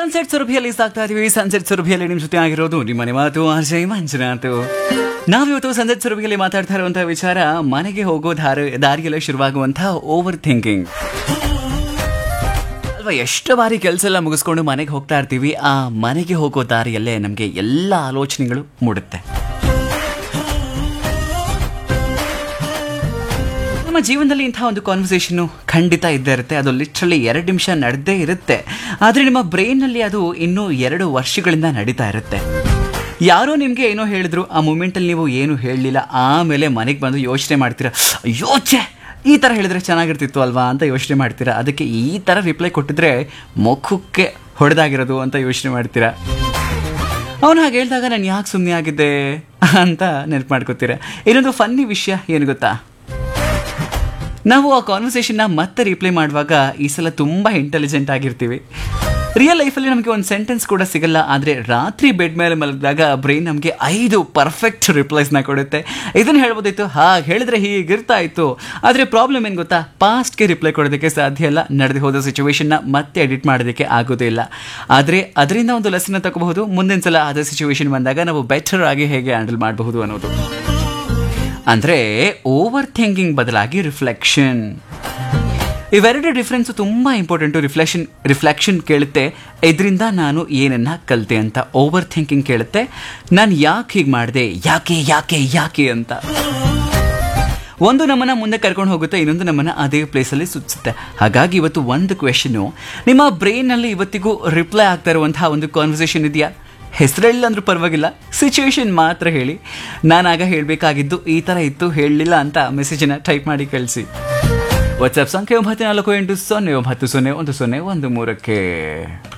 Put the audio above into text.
sunset ಸುರಭಿಯಲ್ಲಿ ಸಾಕ್ತಾ ಇದೀವಿ sunset ಸುರಭಿಯಲ್ಲಿ ನಿಮ್ಮ ಜೊತೆ ಆಗಿರೋದು ನಿಮ್ಮನೆ ಮಾತು ಅಜಯ್ ಮಂಜುನಾಥ್ ನಾವಿವತ್ತು ಸನ್ಸೆಟ್ ಸುರಭಿಯಲ್ಲಿ ಮಾತಾಡ್ತಾ ಇರುವಂತಹ ವಿಚಾರ ಮನೆಗೆ ಹೋಗೋ ದಾರಿ ದಾರಿಯಲ್ಲೇ ಶುರುವಾಗುವಂತಹ ಓವರ್ ಥಿಂಕಿಂಗ್ ಅಲ್ವಾ ಎಷ್ಟು ಬಾರಿ ಕೆಲಸ ಎಲ್ಲ ಮುಗಿಸ್ಕೊಂಡು ಮನೆಗೆ ಹೋಗ್ತಾ ಇರ್ತೀವಿ ಆ ಮನೆಗೆ ಹೋಗೋ ದಾರಿಯಲ್ಲೇ ನಮಗೆ ಎಲ್ಲ ಆಲೋಚನೆಗಳು ಮೂಡುತ್ತೆ ನಮ್ಮ ಜೀವನದಲ್ಲಿ ಇಂತಹ ಒಂದು ಕಾನ್ವರ್ಸೇಷನ್ ಖಂಡಿತ ಇದ್ದೇ ಇರುತ್ತೆ ಅದು ಲಿಟ್ರಲಿ ಎರಡು ನಿಮಿಷ ನಡೆದೇ ಇರುತ್ತೆ ಆದರೆ ನಿಮ್ಮ ಬ್ರೈನ್ನಲ್ಲಿ ಅದು ಇನ್ನೂ ಎರಡು ವರ್ಷಗಳಿಂದ ನಡೀತಾ ಇರುತ್ತೆ ಯಾರೋ ನಿಮಗೆ ಏನೋ ಹೇಳಿದ್ರು ಆ ಮೂಮೆಂಟಲ್ಲಿ ನೀವು ಏನು ಹೇಳಲಿಲ್ಲ ಆಮೇಲೆ ಮನೆಗೆ ಬಂದು ಯೋಚನೆ ಮಾಡ್ತೀರಾ ಯೋಚೆ ಈ ಥರ ಹೇಳಿದ್ರೆ ಚೆನ್ನಾಗಿರ್ತಿತ್ತು ಅಲ್ವಾ ಅಂತ ಯೋಚನೆ ಮಾಡ್ತೀರಾ ಅದಕ್ಕೆ ಈ ಥರ ರಿಪ್ಲೈ ಕೊಟ್ಟಿದ್ರೆ ಮುಖಕ್ಕೆ ಹೊಡೆದಾಗಿರೋದು ಅಂತ ಯೋಚನೆ ಮಾಡ್ತೀರಾ ಅವನು ಹಾಗೆ ಹೇಳಿದಾಗ ನಾನು ಯಾಕೆ ಸುಮ್ಮನೆ ಆಗಿದ್ದೆ ಅಂತ ನೆನಪು ಮಾಡ್ಕೋತೀರಾ ಇನ್ನೊಂದು ಫನ್ನಿ ವಿಷಯ ಏನು ಗೊತ್ತಾ ನಾವು ಆ ಕಾನ್ವರ್ಸೇಷನ್ನ ಮತ್ತೆ ರಿಪ್ಲೈ ಮಾಡುವಾಗ ಈ ಸಲ ತುಂಬ ಇಂಟೆಲಿಜೆಂಟ್ ಆಗಿರ್ತೀವಿ ರಿಯಲ್ ಲೈಫಲ್ಲಿ ನಮಗೆ ಒಂದು ಸೆಂಟೆನ್ಸ್ ಕೂಡ ಸಿಗಲ್ಲ ಆದರೆ ರಾತ್ರಿ ಬೆಡ್ ಮೇಲೆ ಮಲಗಿದಾಗ ಬ್ರೈನ್ ನಮಗೆ ಐದು ಪರ್ಫೆಕ್ಟ್ ರಿಪ್ಲೈಸ್ನ ಕೊಡುತ್ತೆ ಇದನ್ನು ಹೇಳ್ಬೋದಿತ್ತು ಹಾಗೆ ಹೇಳಿದ್ರೆ ಹೀಗಿರ್ತಾ ಇತ್ತು ಆದರೆ ಪ್ರಾಬ್ಲಮ್ ಏನು ಗೊತ್ತಾ ಪಾಸ್ಟ್ಗೆ ರಿಪ್ಲೈ ಕೊಡೋದಕ್ಕೆ ಸಾಧ್ಯ ಇಲ್ಲ ನಡೆದು ಹೋದ ಸಿಚುವೇಶನ್ನ ಮತ್ತೆ ಎಡಿಟ್ ಮಾಡೋದಕ್ಕೆ ಆಗೋದೇ ಇಲ್ಲ ಆದರೆ ಅದರಿಂದ ಒಂದು ಲೆಸನ್ನ ತಗೋಬಹುದು ಮುಂದಿನ ಸಲ ಅದೇ ಸಿಚುವೇಶನ್ ಬಂದಾಗ ನಾವು ಬೆಟರ್ ಆಗಿ ಹೇಗೆ ಹ್ಯಾಂಡಲ್ ಮಾಡಬಹುದು ಅನ್ನೋದು ಅಂದರೆ ಓವರ್ ಥಿಂಕಿಂಗ್ ಬದಲಾಗಿ ರಿಫ್ಲೆಕ್ಷನ್ ಇವೆರಡು ಡಿಫ್ರೆನ್ಸು ತುಂಬ ಇಂಪಾರ್ಟೆಂಟು ರಿಫ್ಲೆಕ್ಷನ್ ರಿಫ್ಲೆಕ್ಷನ್ ಕೇಳುತ್ತೆ ಇದರಿಂದ ನಾನು ಏನನ್ನ ಕಲಿತೆ ಅಂತ ಓವರ್ ಥಿಂಕಿಂಗ್ ಕೇಳುತ್ತೆ ನಾನು ಯಾಕೆ ಹೀಗೆ ಮಾಡಿದೆ ಯಾಕೆ ಯಾಕೆ ಯಾಕೆ ಅಂತ ಒಂದು ನಮ್ಮನ್ನ ಮುಂದೆ ಕರ್ಕೊಂಡು ಹೋಗುತ್ತೆ ಇನ್ನೊಂದು ನಮ್ಮನ್ನ ಅದೇ ಪ್ಲೇಸಲ್ಲಿ ಸುತ್ತಿಸುತ್ತೆ ಹಾಗಾಗಿ ಇವತ್ತು ಒಂದು ಕ್ವೆಶನು ನಿಮ್ಮ ಬ್ರೈನಲ್ಲಿ ಇವತ್ತಿಗೂ ರಿಪ್ಲೈ ಆಗ್ತಾ ಇರುವಂತಹ ಒಂದು ಕಾನ್ವರ್ಸೇಷನ್ ಇದೆಯಾ ಹೆಸರಿಲ್ಲ ಅಂದ್ರೂ ಪರವಾಗಿಲ್ಲ ಸಿಚುವೇಶನ್ ಮಾತ್ರ ಹೇಳಿ ನಾನಾಗ ಹೇಳಬೇಕಾಗಿದ್ದು ಈ ಥರ ಇತ್ತು ಹೇಳಲಿಲ್ಲ ಅಂತ ಮೆಸೇಜನ್ನು ಟೈಪ್ ಮಾಡಿ ಕಳಿಸಿ ವಾಟ್ಸ್ಆಪ್ ಸಂಖ್ಯೆ ಒಂಬತ್ತು ನಾಲ್ಕು ಎಂಟು ಸೊನ್ನೆ ಒಂಬತ್ತು ಸೊನ್ನೆ ಒಂದು ಸೊನ್ನೆ ಒಂದು ಮೂರಕ್ಕೆ